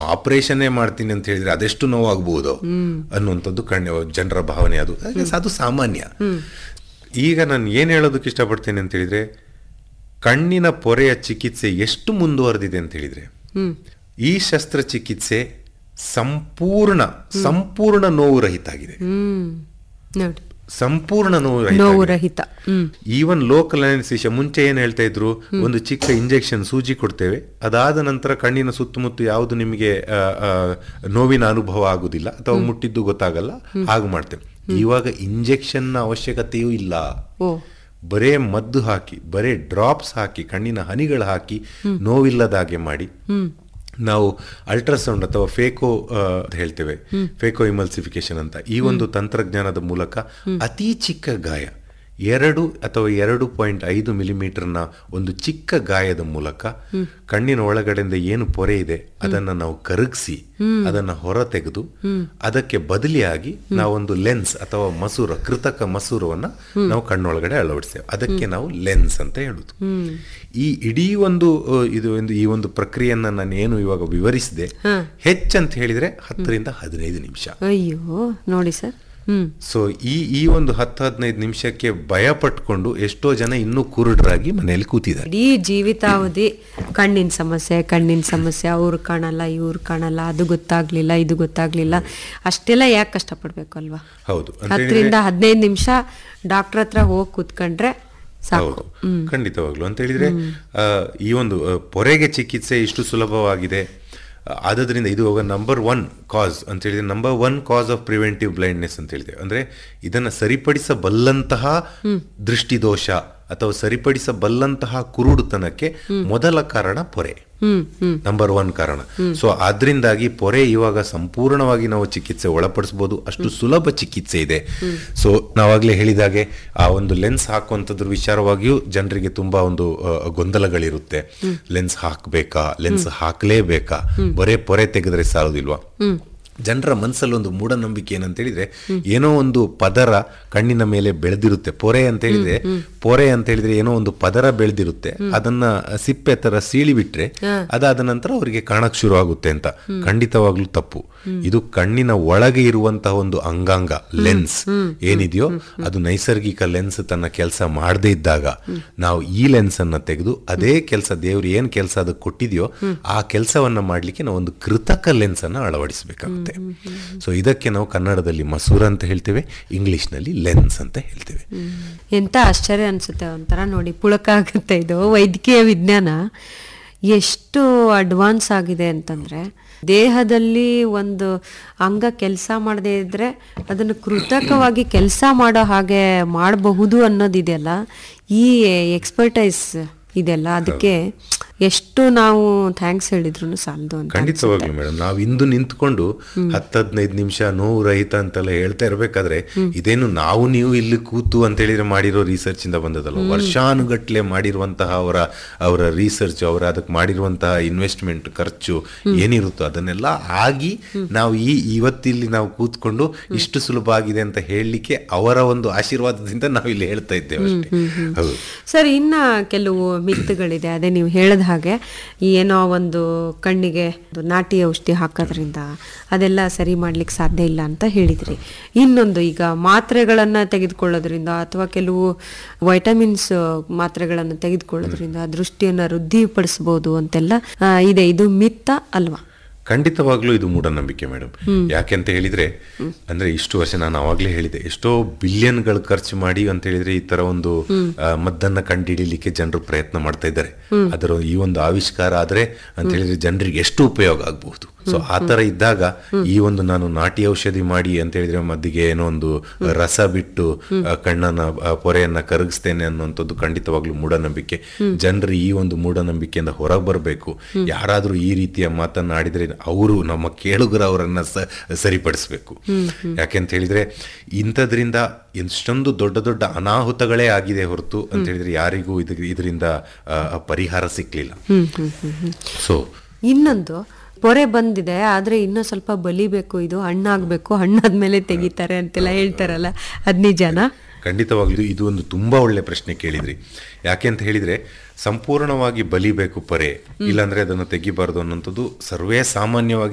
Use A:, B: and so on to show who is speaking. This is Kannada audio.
A: ಆಪರೇಷನ್ನೇ ಮಾಡ್ತೀನಿ ಅಂತ ಹೇಳಿದ್ರೆ ಅದೆಷ್ಟು ನೋವಾಗಬಹುದು ಅನ್ನುವಂಥದ್ದು ಕಣ್ಣ ಜನರ ಭಾವನೆ ಅದು ಹಾಗೆ ಅದು ಸಾಮಾನ್ಯ ಈಗ ನಾನು ಏನು ಹೇಳೋದಕ್ಕೆ ಇಷ್ಟಪಡ್ತೇನೆ ಅಂತ ಹೇಳಿದ್ರೆ ಕಣ್ಣಿನ ಪೊರೆಯ ಚಿಕಿತ್ಸೆ ಎಷ್ಟು ಮುಂದುವರೆದಿದೆ ಅಂತ ಹೇಳಿದ್ರೆ ಈ ಶಸ್ತ್ರಚಿಕಿತ್ಸೆ ಸಂಪೂರ್ಣ ಸಂಪೂರ್ಣ ನೋವು ರಹಿತ ಆಗಿದೆ
B: ಹ್ಮ್ ನೋಡಿ
A: ಸಂಪೂರ್ಣ ನೋವು ರಹಿತ
B: ನೋವು
A: ಆಗಿದೆ.
B: ರಹಿತ ಹ್ಮ್
A: ಈವನ್ ಲೋಕಲ್ ಅನೆಸ್ಥಿಷಿಯಾ ಮುಂಚೆ ಏನ್ ಹೇಳ್ತಾ ಇದ್ರು ಒಂದು ಚಿಕ್ಕ ಇಂಜೆಕ್ಷನ್ ಸೂಜಿ ಕೊಡ್ತೇವೆ ಅದಾದ ನಂತರ ಕಣ್ಣಿನ ಸುತ್ತಮುತ್ತ ಯಾವುದು ನಿಮಗೆ ಆ, ಆ, ನೋವಿನ ಅನುಭವ ಆಗುದಿಲ್ಲ ಅಥವಾ ಮುಟ್ಟಿದ್ದು ಗೊತ್ತಾಗಲ್ಲ ಹಾಗೆ ಮಾಡ್ತೇವೆ ಇವಾಗ ಇಂಜೆಕ್ಷನ್ ಅವಶ್ಯಕತೆಯೂ ಇಲ್ಲ
B: ಓ
A: ಬರೇ ಮದ್ದು ಹಾಕಿ ಬರೇ ಡ್ರಾಪ್ಸ್ ಹಾಕಿ ಕಣ್ಣಿನ ಹನಿಗಳು ಹಾಕಿ ನೋವಿಲ್ಲದಾಗೆ ಮಾಡಿ ನಾವು ಅಲ್ಟ್ರಾಸೌಂಡ್ ಅಥವಾ ಫೇಕೋ ಆ, ಅಂತ ಹೇಳ್ತೇವೆ ಫೇಕೋ ಇಮಲ್ಸಿಫಿಕೇಶನ್ ಅಂತ ಈ ಒಂದು ತಂತ್ರಜ್ಞಾನದ ಮೂಲಕ ಅತಿ ಚಿಕ್ಕ ಗಾಯ ಎರಡು ಅಥವಾ ಎರಡು ಪಾಯಿಂಟ್ ಐದು ಮಿಲಿಮೀಟರ್ನ ಒಂದು ಚಿಕ್ಕ ಗಾಯದ ಮೂಲಕ ಕಣ್ಣಿನ ಒಳಗಡೆಯಿಂದ ಏನು ಪೊರೆ ಇದೆ ಅದನ್ನ ನಾವು ಕರಗಿಸಿ ಅದನ್ನ ಹೊರ ತೆಗೆದು ಅದಕ್ಕೆ ಬದಲಿಯಾಗಿ ನಾವೊಂದು ಲೆನ್ಸ್ ಅಥವಾ ಮಸೂರ ಕೃತಕ ಮಸೂರವನ್ನ ನಾವು ಕಣ್ಣೊಳಗಡೆ ಅಳವಡಿಸ್ತೇವೆ ಅದಕ್ಕೆ ನಾವು ಲೆನ್ಸ್ ಅಂತ ಹೇಳುದು ಈ ಇಡೀ ಒಂದು ಅ, ಇದು ಒಂದು ಈ ಒಂದು ಪ್ರಕ್ರಿಯೆಯನ್ನ ನಾನು ಏನು ಇವಾಗ ವಿವರಿಸಿದೆ ಹೆಚ್ಚಂತ ಹೇಳಿದ್ರೆ ಹತ್ತರಿಂದ ಹದಿನೈದು ನಿಮಿಷ
B: ಅಯ್ಯೋ ನೋಡಿ ಸರ್ ಹ್ಮ್
A: ಸೊ ಈ ಈ ಒಂದು ಹತ್ತು ಹದಿನೈದು ನಿಮಿಷಕ್ಕೆ ಭಯ ಪಟ್ಕೊಂಡು ಎಷ್ಟೋ ಜನ ಇನ್ನೂ ಕುರುಡರಾಗಿ ಮನೆಯಲ್ಲಿ ಕೂತಿದ್ದಾರೆ
B: ಇಡೀ ಜೀವಿತಾವಧಿ ಕಣ್ಣಿನ ಸಮಸ್ಯೆ ಕಣ್ಣಿನ ಸಮಸ್ಯೆ ಅವ್ರು ಕಾಣಲ್ಲ ಇವ್ರು ಕಾಣಲ್ಲ ಅದು ಗೊತ್ತಾಗ್ಲಿಲ್ಲ ಇದು ಗೊತ್ತಾಗ್ಲಿಲ್ಲ ಅಷ್ಟೆಲ್ಲ ಯಾಕೆ ಕಷ್ಟಪಡ್ಬೇಕು ಅಲ್ವಾ
A: ಹೌದು ಅಂತ ಹೇಳಿದ್ರೆ-
B: ಹತ್ತರಿಂದ ಹದಿನೈದು ನಿಮಿಷ ಡಾಕ್ಟರ್ ಹತ್ರ ಹೋಗಿ ಕೂತ್ಕೊಂಡ್ರೆ ಸಾಕು
A: ಹೌದು ಖಂಡಿತವಾಗ್ಲು ಅಂತ ಹೇಳಿದ್ರೆ ಆ, ಈ ಒಂದು ಆ, ಪೊರೆಗೆ ಚಿಕಿತ್ಸೆ ಇಷ್ಟು ಸುಲಭವಾಗಿದೆ ಆ, ಆದದ್ರಿಂದ ಇದು ನಂಬರ್ ಒನ್ ಕಾಸ್ ಅಂತ ಹೇಳಿದ್ರೆ number one cause of preventive blindness ಅಂತ ಹೇಳಿದೆ ಅಂದ್ರೆ ಇದನ್ನ ಸರಿಪಡಿಸಬಲ್ಲಂತಹ ದೃಷ್ಟಿದೋಷ ಅಥವಾ ಸರಿಪಡಿಸಬಲ್ಲಂತಹ ಕುರುಡುತನಕ್ಕೆ ಮೊದಲ ಕಾರಣ ಪೊರೆ
B: ಹ್ಮ್ ಹ್ಮ್
A: ನಂಬರ್ ಒನ್ ಕಾರಣ ಸೊ ಆದ್ರಿಂದಾಗಿ ಪೊರೆ ಇವಾಗ ಸಂಪೂರ್ಣವಾಗಿ ನಾವು ಚಿಕಿತ್ಸೆ ಒಳಪಡಿಸಬಹುದು ಅಷ್ಟು ಸುಲಭ ಚಿಕಿತ್ಸೆ ಇದೆ ಸೊ ನಾವಾಗ್ಲೇ ಹೇಳಿದಾಗೆ ಆ ಒಂದು ಲೆನ್ಸ್ ಹಾಕುವಂಥದ್ರ ವಿಚಾರವಾಗಿಯೂ ಜನರಿಗೆ ತುಂಬಾ ಒಂದು ಆ, ಗೊಂದಲಗಳಿರುತ್ತೆ ಲೆನ್ಸ್ ಹಾಕ್ಬೇಕಾ ಲೆನ್ಸ್ ಹಾಕ್ಲೇಬೇಕಾ ಬರೇ ಪೊರೆ ತೆಗೆದ್ರೆ ಸಾಲೋದಿಲ್ವಾ ಜನರ ಮನಸ್ಸಲ್ಲಿ ಒಂದು ಮೂಢನಂಬಿಕೆ ಏನಂತ ಹೇಳಿದ್ರೆ ಏನೋ ಒಂದು ಪದರ ಕಣ್ಣಿನ ಮೇಲೆ ಬೆಳೆದಿರುತ್ತೆ ಪೊರೆ ಅಂತ ಹೇಳಿದ್ರೆ ಪೊರೆ ಅಂತ ಹೇಳಿದ್ರೆ ಏನೋ ಒಂದು ಪದರ ಬೆಳೆದಿರುತ್ತೆ ಅದನ್ನ ಸಿಪ್ಪೆ ತರ ಸೀಳಿ ಬಿಟ್ರೆ ಅದಾದ ನಂತರ ಅವರಿಗೆ ಕಾಣಕ್ ಶುರು ಆಗುತ್ತೆ ಅಂತ ಖಂಡಿತವಾಗ್ಲೂ ತಪ್ಪು ಇದು ಕಣ್ಣಿನ ಒಳಗೆ ಇರುವಂತಹ ಒಂದು ಅಂಗಾಂಗ ಲೆನ್ಸ್ ಏನಿದೆಯೋ ಅದು ನೈಸರ್ಗಿಕ ಲೆನ್ಸ್ ತನ್ನ ಕೆಲಸ ಮಾಡದೇ ಇದ್ದಾಗ ನಾವು ಈ ಲೆನ್ಸ್ ಅನ್ನ ತೆಗೆದು ಅದೇ ಕೆಲಸ ದೇವ್ರು ಏನ್ ಕೆಲಸ ಅದಕ್ಕೆ ಕೊಟ್ಟಿದೆಯೋ ಆ ಕೆಲಸವನ್ನ ಮಾಡ್ಲಿಕ್ಕೆ ನಾವು ಒಂದು ಕೃತಕ ಲೆನ್ಸ್ ಅನ್ನ ಅಳವಡಿಸಬೇಕಾಗುತ್ತೆ ಸೊ ಇದಕ್ಕೆ ನಾವು ಕನ್ನಡದಲ್ಲಿ ಮಸೂರ ಅಂತ ಹೇಳ್ತೇವೆ ಇಂಗ್ಲಿಷ್ನಲ್ಲಿ ಲೆನ್ಸ್ ಅಂತ ಹೇಳ್ತೇವೆ
B: ಎಂತ ಆಶ್ಚರ್ಯ ಅನ್ಸುತ್ತೆ ಒಂಥರ ನೋಡಿ ಪುಳಕ ಆಗುತ್ತೆ ಇದು ವೈದ್ಯಕೀಯ ವಿಜ್ಞಾನ ಎಷ್ಟು ಅಡ್ವಾನ್ಸ್ ಆಗಿದೆ ಅಂತಂದ್ರೆ ದೇಹದಲ್ಲಿ ಒಂದು ಅಂಗ ಕೆಲಸ ಮಾಡದೇ ಇದ್ರೆ ಅದನ್ನು ಕೃತಕವಾಗಿ ಕೆಲಸ ಮಾಡೋ ಹಾಗೆ ಮಾಡಬಹುದು ಅನ್ನೋದಿದೆಯಲ್ಲ ಈ ಎಕ್ಸ್ಪರ್ಟೈಸ್ ಇದೆಯಲ್ಲ ಅದಕ್ಕೆ ಎಷ್ಟು ನಾವು ಥ್ಯಾಂಕ್ಸ್ ಹೇಳಿದ್ರು ಸಾಲದು ಅಂತ
A: ಖಂಡಿತವಾಗ್ಲೂ ಮೇಡಮ್ ನಾವು ಇಂದು ನಿಂತ್ಕೊಂಡು ಹತ್ತು ಹದಿನೈದು ನಿಮಿಷ ನೋವು ರಹಿತ ಅಂತೆಲ್ಲ ಹೇಳ್ತಾ ಇರ್ಬೇಕಾದ್ರೆ ಇದೇನು ನಾವು ನೀವು ಇಲ್ಲಿ ಕೂತು ಅಂತ ಹೇಳಿದ್ರೆ ಮಾಡಿರೋ ರಿಸರ್ಚ್ ಇಂದ ಬಂದದಲ್ಲ ವರ್ಷಾನುಗಟ್ಲೆ ಮಾಡಿರುವಂತಹ ಅವರ ಅವರ ರಿಸರ್ಚ್ ಅವರ ಅದಕ್ಕೆ ಮಾಡಿರುವಂತಹ ಇನ್ವೆಸ್ಟ್ಮೆಂಟ್ ಖರ್ಚು ಏನಿರುತ್ತೋ ಅದನ್ನೆಲ್ಲ ಆಗಿ ನಾವು ಈ ಇವತ್ತಿಲ್ಲಿ ನಾವು ಕೂತ್ಕೊಂಡು ಇಷ್ಟು ಸುಲಭ ಆಗಿದೆ ಅಂತ ಹೇಳಲಿಕ್ಕೆ ಅವರ ಒಂದು ಆಶೀರ್ವಾದದಿಂದ ನಾವು ಇಲ್ಲಿ ಹೇಳ್ತಾ ಇದ್ದೇವೆ ಅಷ್ಟೇ ಹೌದು
B: ಸರ್ ಇನ್ನ ಕೆಲವು ಮಿತ್ತುಗಳಿದೆ ಅದೇ ನೀವು ಹೇಳದ ಹಾಗೆ ಏನೋ ಒಂದು ಕಣ್ಣಿಗೆ ಒಂದು ನಾಟಿ ಔಷಧಿ ಹಾಕೋದ್ರಿಂದ ಅದೆಲ್ಲ ಸರಿ ಮಾಡ್ಲಿಕ್ಕೆ ಸಾಧ್ಯ ಇಲ್ಲ ಅಂತ ಹೇಳಿದ್ರಿ ಇನ್ನೊಂದು ಈಗ ಮಾತ್ರೆಗಳನ್ನ ತೆಗೆದುಕೊಳ್ಳೋದ್ರಿಂದ ಅಥವಾ ಕೆಲವು ವೈಟಮಿನ್ಸ್ ಮಾತ್ರೆಗಳನ್ನು ತೆಗೆದುಕೊಳ್ಳೋದ್ರಿಂದ ದೃಷ್ಟಿಯನ್ನ ವೃದ್ಧಿಪಡಿಸಬಹುದು ಅಂತೆಲ್ಲ ಆ, ಇದೆ ಇದು ಮಿತ್ತ ಅಲ್ವಾ
A: ಖಂಡಿತವಾಗ್ಲೂ ಇದು ಮೂಢನಂಬಿಕೆ ಮೇಡಮ್ ಯಾಕೆಂತ ಹೇಳಿದ್ರೆ ಅಂದ್ರೆ ಇಷ್ಟು ವರ್ಷ ನಾನು ಅವಾಗ್ಲೇ ಹೇಳಿದೆ ಎಷ್ಟೋ ಬಿಲಿಯನ್ಗಳು ಖರ್ಚು ಮಾಡಿ ಅಂತ ಹೇಳಿದ್ರೆ ಈ ತರ ಒಂದು ಆ, ಮದ್ದನ್ನ ಕಂಡುಹಿಡಿಲಿಕ್ಕೆ ಜನರು ಪ್ರಯತ್ನ ಮಾಡ್ತಾ ಇದ್ದಾರೆ ಅದರ ಈ ಒಂದು ಆವಿಷ್ಕಾರ ಆದ್ರೆ ಅಂತ ಹೇಳಿದ್ರೆ ಜನರಿಗೆ ಎಷ್ಟು ಉಪಯೋಗ ಆಗಬಹುದು ಸೊ ಆ ತರ ಇದ್ದಾಗ ಈ ಒಂದು ನಾನು ನಾಟಿ ಔಷಧಿ ಮಾಡಿ ಅಂತ ಹೇಳಿದ್ರೆ ಮದ್ದಿಗೆ ಏನೋ ಒಂದು ರಸ ಬಿಟ್ಟು ಆ, ಕಣ್ಣನ್ನ ಆ, ಪೊರೆಯನ್ನ ಕರಗಿಸ್ತೇನೆ ಅನ್ನುವಂಥದ್ದು ಖಂಡಿತವಾಗ್ಲೂ ಮೂಢನಂಬಿಕೆ ಜನರು ಈ ಒಂದು ಮೂಢನಂಬಿಕೆಯಿಂದ ಹೊರಗೆ ಬರಬೇಕು ಯಾರಾದ್ರೂ ಈ ರೀತಿಯ ಮಾತನ್ನ ಆಡಿದ್ರೆ ಅವರು ನಮ್ಮ ಕೇಳುಗರ ಅವರನ್ನ ಸ ಸರಿಪಡಿಸ್ಬೇಕು ಯಾಕೆಂತ ಹೇಳಿದ್ರೆ ಇಂಥದ್ರಿಂದ ಎಷ್ಟೊಂದು ದೊಡ್ಡ ದೊಡ್ಡ ಅನಾಹುತಗಳೇ ಆಗಿದೆ ಹೊರತು ಅಂತ ಹೇಳಿದ್ರೆ ಯಾರಿಗೂ ಇದ್- ಇದರಿಂದ ಆ, ಪರಿಹಾರ ಸಿಕ್ಲಿಲ್ಲ ಸೊ
B: ಇನ್ನೊಂದು ಪೊರೆ ಬಂದಿದೆ ಆದ್ರೆ ಇನ್ನೂ ಸ್ವಲ್ಪ ಬಲಿಬೇಕು ಇದು ಹಣ್ಣಾಗ್ಬೇಕು ಹಣ್ಣಾದ್ಮೇಲೆ ತೆಗಿತಾರೆ ಅಂತೆಲ್ಲ ಹೇಳ್ತಾರಲ್ಲ ಅದ್ ನಿಜಾನಾ
A: ಖಂಡಿತವಾಗ್ಲೂ ಇದು ಒಂದು ತುಂಬಾ ಒಳ್ಳೆ ಪ್ರಶ್ನೆ ಕೇಳಿದ್ರಿ ಯಾಕೆ ಅಂತ ಹೇಳಿದ್ರೆ ಸಂಪೂರ್ಣವಾಗಿ ಬಲಿಬೇಕು ಪರೆ ಇಲ್ಲಾಂದ್ರೆ ಅದನ್ನು ತೆಗಿಬಾರ್ದು ಅನ್ನೋಂಥದ್ದು ಸರ್ವೇ ಸಾಮಾನ್ಯವಾಗಿ